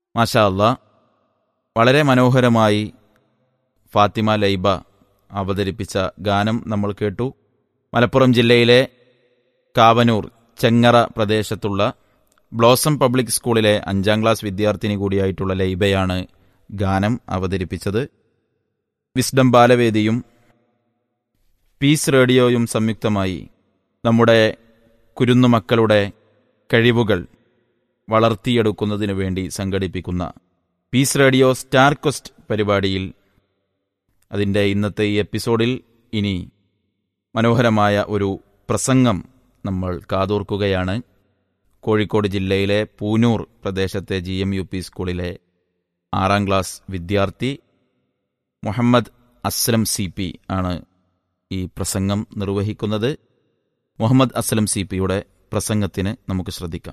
മാഷാ അല്ല വളരെ മനോഹരമായി ഫാത്തിമ ലൈബ അവതരിപ്പിച്ച ഗാനം നമ്മൾ കേട്ടു മലപ്പുറം ജില്ലയിലെ കാവനൂർ ചെങ്ങറ പ്രദേശത്തുള്ള ബ്ലോസം പബ്ലിക് സ്കൂളിലെ അഞ്ചാം ക്ലാസ് വിദ്യാർത്ഥിനി കൂടിയായിട്ടുള്ള ലൈബയാണ് ഗാനം അവതരിപ്പിച്ചത് വിസ്ഡം ബാലവേദിയും പീസ് റേഡിയോയും സംയുക്തമായി നമ്മുടെ കുരുന്നുമക്കളുടെ കഴിവുകൾ വളർത്തിയെടുക്കുന്നതിനു വേണ്ടി സംഘടിപ്പിക്കുന്ന പീസ് റേഡിയോ സ്റ്റാർ ക്വസ്റ്റ് പരിപാടിയിൽ അതിൻ്റെ ഇന്നത്തെ ഈ എപ്പിസോഡിൽ ഇനി മനോഹരമായ ഒരു പ്രസംഗം നമ്മൾ കാതോർക്കുകയാണ് കോഴിക്കോട് ജില്ലയിലെ പൂനൂർ പ്രദേശത്തെ ജി എം യു പി സ്കൂളിലെ ആറാം ക്ലാസ് വിദ്യാർത്ഥി മുഹമ്മദ് അസ്ലം സി പി ആണ് ഈ പ്രസംഗം നിർവഹിക്കുന്നത് മുഹമ്മദ് അസ്ലം സി പിയുടെ പ്രസംഗത്തിന് നമുക്ക് ശ്രദ്ധിക്കാം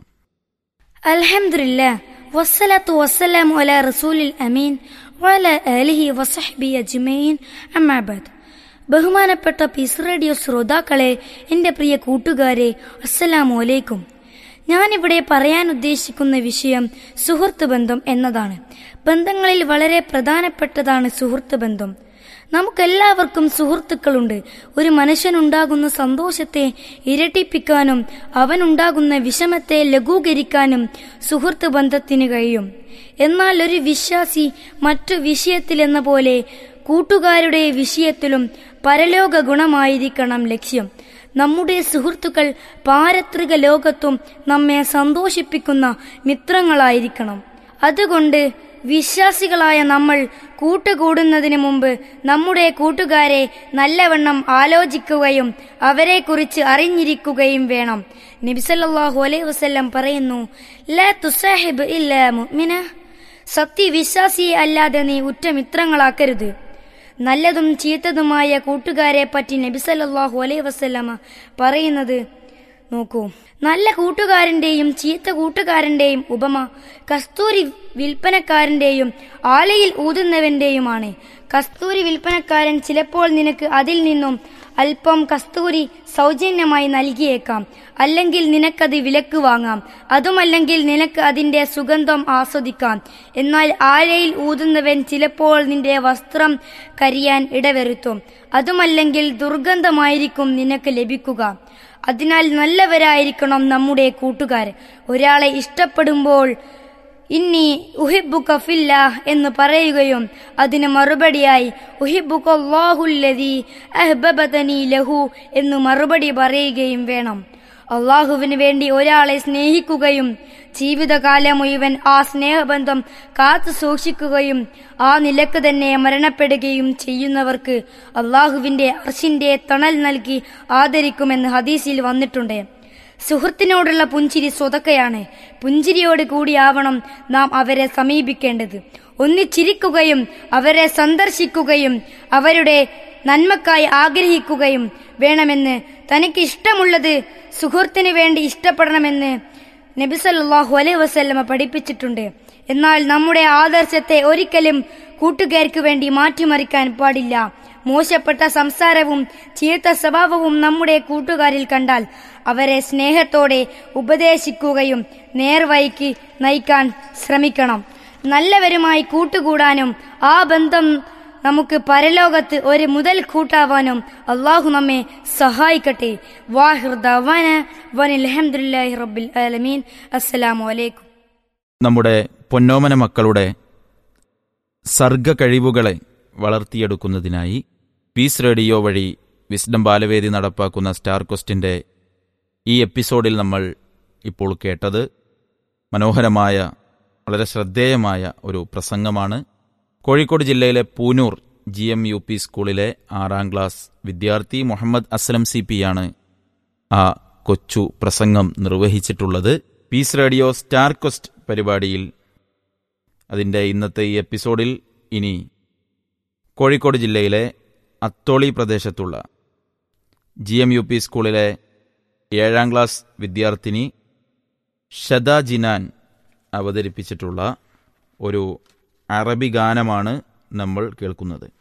അൽഹംദുലില്ലാ വസ്സലാത്തു വസ്സലാമു അലാ റസൂലിൽ അമീൻ വഅലാ ആലിഹി വസഹ്ബി അജ്മഈൻ അമ്മാ ബഅദ് ബഹുമാനപ്പെട്ട പീസ് റേഡിയോ ശ്രോതാക്കളെ എൻ്റെ പ്രിയ കൂട്ടുകാരെ അസ്സലാമു അലൈക്കും ഞാനിവിടെ പറയാൻ ഉദ്ദേശിക്കുന്ന വിഷയം സുഹൃത്ത് ബന്ധം എന്നതാണ് ബന്ധങ്ങളിൽ വളരെ പ്രധാനപ്പെട്ടതാണ് സുഹൃത്ത് ബന്ധം നമുക്കെല്ലാവർക്കും സുഹൃത്തുക്കളുണ്ട് ഒരു മനുഷ്യനുണ്ടാകുന്ന സന്തോഷത്തെ ഇരട്ടിപ്പിക്കാനും അവനുണ്ടാകുന്ന വിഷമത്തെ ലഘൂകരിക്കാനും സുഹൃത്ത് ബന്ധത്തിന് കഴിയും എന്നാൽ ഒരു വിശ്വാസി മറ്റു വിഷയത്തിലെന്ന പോലെ കൂട്ടുകാരുടെ വിഷയത്തിലും പരലോക ഗുണമായിരിക്കണം ലക്ഷ്യം നമ്മുടെ സുഹൃത്തുക്കൾ പാരത്രിക ലോകത്തും നമ്മെ സന്തോഷിപ്പിക്കുന്ന മിത്രങ്ങളായിരിക്കണം അതുകൊണ്ട് വിശ്വാസികളായ നമ്മൾ കൂട്ടുകൂടുന്നതിന് മുമ്പ് നമ്മുടെ കൂട്ടുകാരെ നല്ലവണ്ണം ആലോചിക്കുകയും അവരെക്കുറിച്ച് അറിഞ്ഞിരിക്കുകയും വേണം നബിസല്ലാഹു അലൈഹി വസല്ലം പറയുന്നു ലാ തുസാഹിബ് ഇല്ല മുഅ്മിന സത്യവിശ്വാസിയെ അല്ലാതെ നീ ഉറ്റ മിത്രങ്ങളാക്കരുത് നല്ലതും ചീത്തതുമായ കൂട്ടുകാരെ പറ്റി നബിസല്ലാഹു അലൈഹി വസല്ലമ പറയുന്നത് നോക്കൂ നല്ല കൂട്ടുകാരന്റെയും ചീത്ത കൂട്ടുകാരന്റെയും ഉപമ കസ്തൂരി വിൽപ്പനക്കാരന്റെയും ആലയിൽ ഊതുന്നവന്റെയുമാണ് കസ്തൂരി വിൽപ്പനക്കാരൻ ചിലപ്പോൾ നിനക്ക് അതിൽ നിന്നും അല്പം കസ്തൂരി സൗജന്യമായി നൽകിയേക്കാം അല്ലെങ്കിൽ നിനക്കത് വിലക്ക് വാങ്ങാം അതുമല്ലെങ്കിൽ നിനക്ക് അതിന്റെ സുഗന്ധം ആസ്വദിക്കാം എന്നാൽ ആലയിൽ ഊതുന്നവൻ ചിലപ്പോൾ നിന്റെ വസ്ത്രം കരിയാൻ ഇടവരുത്തും അതുമല്ലെങ്കിൽ ദുർഗന്ധമായിരിക്കും നിനക്ക് ലഭിക്കുക അതിനാൽ നല്ലവരായിരിക്കണം നമ്മുടെ കൂട്ടുകാർ ഒരാളെ ഇഷ്ടപ്പെടുമ്പോൾ ഇന്നി ഉഹിബുക ഫില്ല എന്ന് പറയുകയും അതിന് മറുപടിയായി ഉഹിബുക്കല്ലാഹുല്ലതി അഹ്ബബതനി ലഹു എന്ന് മറുപടി പറയുകയും വേണം അള്ളാഹുവിന് വേണ്ടി ഒരാളെ സ്നേഹിക്കുകയും ജീവിതകാലം മുഴുവൻ ആ സ്നേഹബന്ധം കാത്തു സൂക്ഷിക്കുകയും ആ നിലക്ക് തന്നെ മരണപ്പെടുകയും ചെയ്യുന്നവർക്ക് അള്ളാഹുവിന്റെ അർഷിന്റെ തണൽ നൽകി ആദരിക്കുമെന്ന് ഹദീസിൽ വന്നിട്ടുണ്ട് സുഹൃത്തിനോടുള്ള പുഞ്ചിരി സ്വതക്കയാണ് പുഞ്ചിരിയോട് കൂടിയാവണം നാം അവരെ സമീപിക്കേണ്ടത് ഒന്നിച്ചിരിക്കുകയും അവരെ സന്ദർശിക്കുകയും അവരുടെ നന്മക്കായി ആഗ്രഹിക്കുകയും വേണമെന്ന് തനിക്ക് ഇഷ്ടമുള്ളത് സുഹൃത്തിന് വേണ്ടി ഇഷ്ടപ്പെടണമെന്ന് നബിസല്ലാഹു അലൈഹി വസല്ലമ പഠിപ്പിച്ചിട്ടുണ്ട് എന്നാൽ നമ്മുടെ ആദർശത്തെ ഒരിക്കലും കൂട്ടുകാർക്ക് വേണ്ടി മാറ്റിമറിക്കാൻ പാടില്ല മോശപ്പെട്ട സംസാരവും ചീത്ത സ്വഭാവവും നമ്മുടെ കൂട്ടുകാരിൽ കണ്ടാൽ അവരെ സ്നേഹത്തോടെ ഉപദേശിക്കുകയും നേർവഴിക്ക് നയിക്കാൻ ശ്രമിക്കണം നല്ലവരുമായി കൂട്ടുകൂടാനും ആ ബന്ധം നമുക്ക് പരലോകത്ത് ഒരു മുതൽ കൂട്ടാവാനും അള്ളാഹു നമ്മെ സഹായിക്കട്ടെ വാഹിർദാന വനിൽഹമുല്ലാഹി റബ്ബിൽ ആലമീൻ അസ്സലാമു അലൈക്കും നമ്മുടെ പൊന്നോമന മക്കളുടെ സർഗ കഴിവുകളെ വളർത്തിയെടുക്കുന്നതിനായി പീസ് റേഡിയോ വഴി വിസ്ഡം ബാലവേദി നടപ്പാക്കുന്ന സ്റ്റാർ ക്വസ്റ്റിൻ്റെ ഈ എപ്പിസോഡിൽ നമ്മൾ ഇപ്പോൾ കേട്ടത് മനോഹരമായ വളരെ ശ്രദ്ധേയമായ ഒരു പ്രസംഗമാണ് കോഴിക്കോട് ജില്ലയിലെ Poonoor G M U P സ്കൂളിലെ ആറാം ക്ലാസ് വിദ്യാർത്ഥി മുഹമ്മദ് അസ്ലം സി പിയാണ് ആ കൊച്ചു പ്രസംഗം നിർവഹിച്ചിട്ടുള്ളത് പീസ് റേഡിയോ സ്റ്റാർ ക്വസ്റ്റ് പരിപാടിയിൽ അതിൻ്റെ ഇന്നത്തെ ഈ എപ്പിസോഡിൽ ഇനി കോഴിക്കോട് ജില്ലയിലെ അത്തോളി പ്രദേശത്തുള്ള ജി എം യു പി സ്കൂളിലെ ഏഴാം ക്ലാസ് വിദ്യാർത്ഥിനി ഷദ ജിനാൻ അവതരിപ്പിച്ചിട്ടുള്ള ഒരു അറബി ഗാനമാണ് നമ്മൾ കേൾക്കുന്നത്